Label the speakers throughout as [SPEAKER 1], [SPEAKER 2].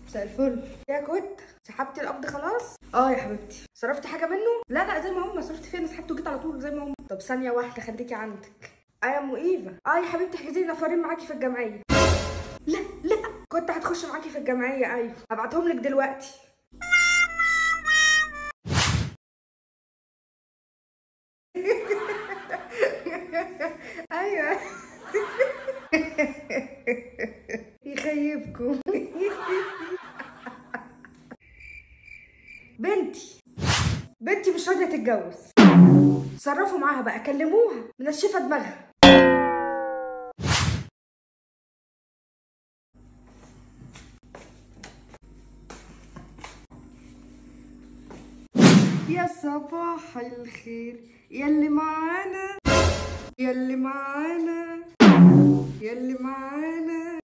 [SPEAKER 1] مساء الفل يا كنت سحبتي القبض خلاص اه يا حبيبتي صرفتي حاجه منه لا لا زي ما هم صرفت فين سحبته وجيت على طول زي ما هم طب ثانيه واحده خليكي عندك اه يا ام ايفا اه يا حبيبتي احجزي لي نفرين معاكي في الجمعيه لا لا كنت هتخش معاكي في الجمعيه ايوه هبعتهم لك دلوقتي ايوه يخيبكم بنتي بنتي مش راضيه تتجوز صرفوا معاها بقى كلموها منشفه دماغها يا صباح الخير يلي معانا يلي معانا يلي معانا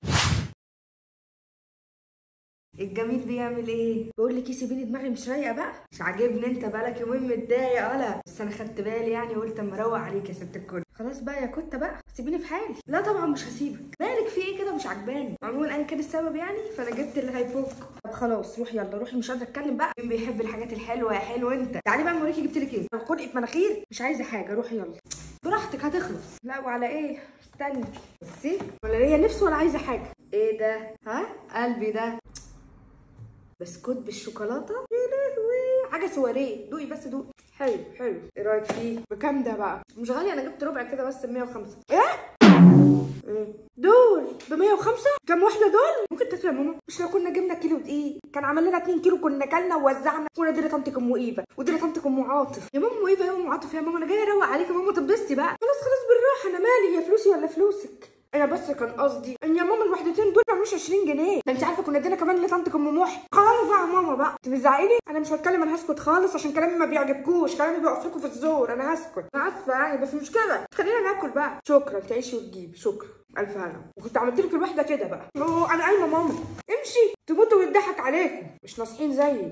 [SPEAKER 1] الجميل بيعمل ايه؟ بقول لك سيبيني دماغي مش رايقه بقى مش عاجبني انت بقالك يومين متضايق ولا بس انا خدت بالي يعني وقلت اما اروق عليك يا ست الكل خلاص بقى يا كنت بقى سيبيني في حالي لا طبعا مش هسيبك مالك في ايه كده مش عجباني عموما انا كان السبب يعني فانا جبت اللي هيفك طب خلاص روحي يلا روحي مش قادره اتكلم بقى مين بيحب الحاجات الحلوه يا حلو انت تعالي بقى اوريكي جبت لك ايه خنقه مناخير مش عايزه حاجه روحي يلا براحتك هتخلص لا وعلى ايه استني بصي ولا ليا نفس ولا عايزه حاجه ايه ده ها قلبي ده بسكوت بالشوكولاته يا لهوي حاجه سواريه دوقي بس دوقي حلو حلو ايه رايك فيه بكام ده بقى مش غالي انا جبت ربع كده بس ب 105 ايه ايه دول ب 105 كام واحده دول ممكن تاكل يا ماما مش لو كنا جبنا كيلو دقيق كان عمل لنا 2 كيلو كنا كلنا ووزعنا كنا ادينا طنطك ام ايفا وادينا طنطك ام عاطف يا ماما ام ايفا يا ام عاطف يا ماما انا جايه اروق عليك يا ماما تنبسطي بقى خلاص خلاص بالراحه انا مالي هي فلوسي ولا فلوسك انا بس كان قصدي ان يا ماما الوحدتين دول ما عملوش 20 جنيه ده انت عارفه كنا ادينا كمان لطنطك ام محي خلاص بقى يا ماما بقى انت بتزعقيني انا مش هتكلم انا هسكت خالص عشان كلامي ما بيعجبكوش كلامي بيقف لكم في الزور انا هسكت انا اسفه يعني بس مش كده خلينا ناكل بقى شكرا تعيشي وتجيبي شكرا الف هلا وكنت عملت لك الواحده كده بقى أوه، انا قايمه ماما امشي تموتوا ويضحك عليكم مش ناصحين زيي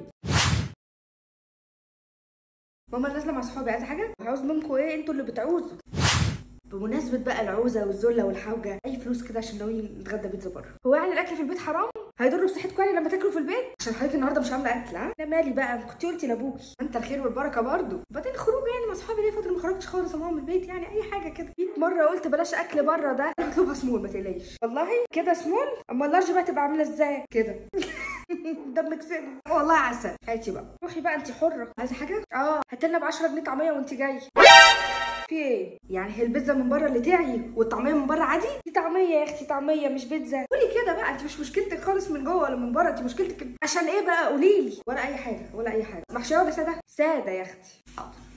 [SPEAKER 1] ماما نازله مع صحابي عايزه حاجه عاوز منكم ايه انتوا اللي بتعوزوا بمناسبة بقى العوزة والذلة والحوجة أي فلوس كده عشان ناويين نتغدى بيتزا بره هو يعني الأكل في البيت حرام؟ هيضر بصحتكم يعني لما تاكلوا في البيت؟ عشان حضرتك النهارده مش عاملة أكل ها؟ أنا مالي بقى كنت قلتي لأبوكي أنت الخير والبركة برضه وبعدين خروج يعني مع صحابي ليه فترة ما خرجتش خالص أهو من البيت يعني أي حاجة كده 100 مرة قلت بلاش أكل بره ده اطلبها سمول ما تقلقيش والله كده سمول أما اللارج بقى تبقى عاملة إزاي؟ كده دمك سم والله عسل هاتي بقى روحي بقى انت حره عايزه حاجه اه هات لنا ب 10 جنيه طعميه وانت جايه في ايه؟ يعني هي البيتزا من بره اللي تعي والطعميه من بره عادي؟ دي طعميه يا اختي طعميه مش بيتزا قولي كده بقى انت مش مشكلتك خالص من جوه ولا من بره انت مشكلتك عشان ايه بقى قولي لي ولا اي حاجه ولا اي حاجه محشيه ولا ساده؟ ساده يا اختي حاضر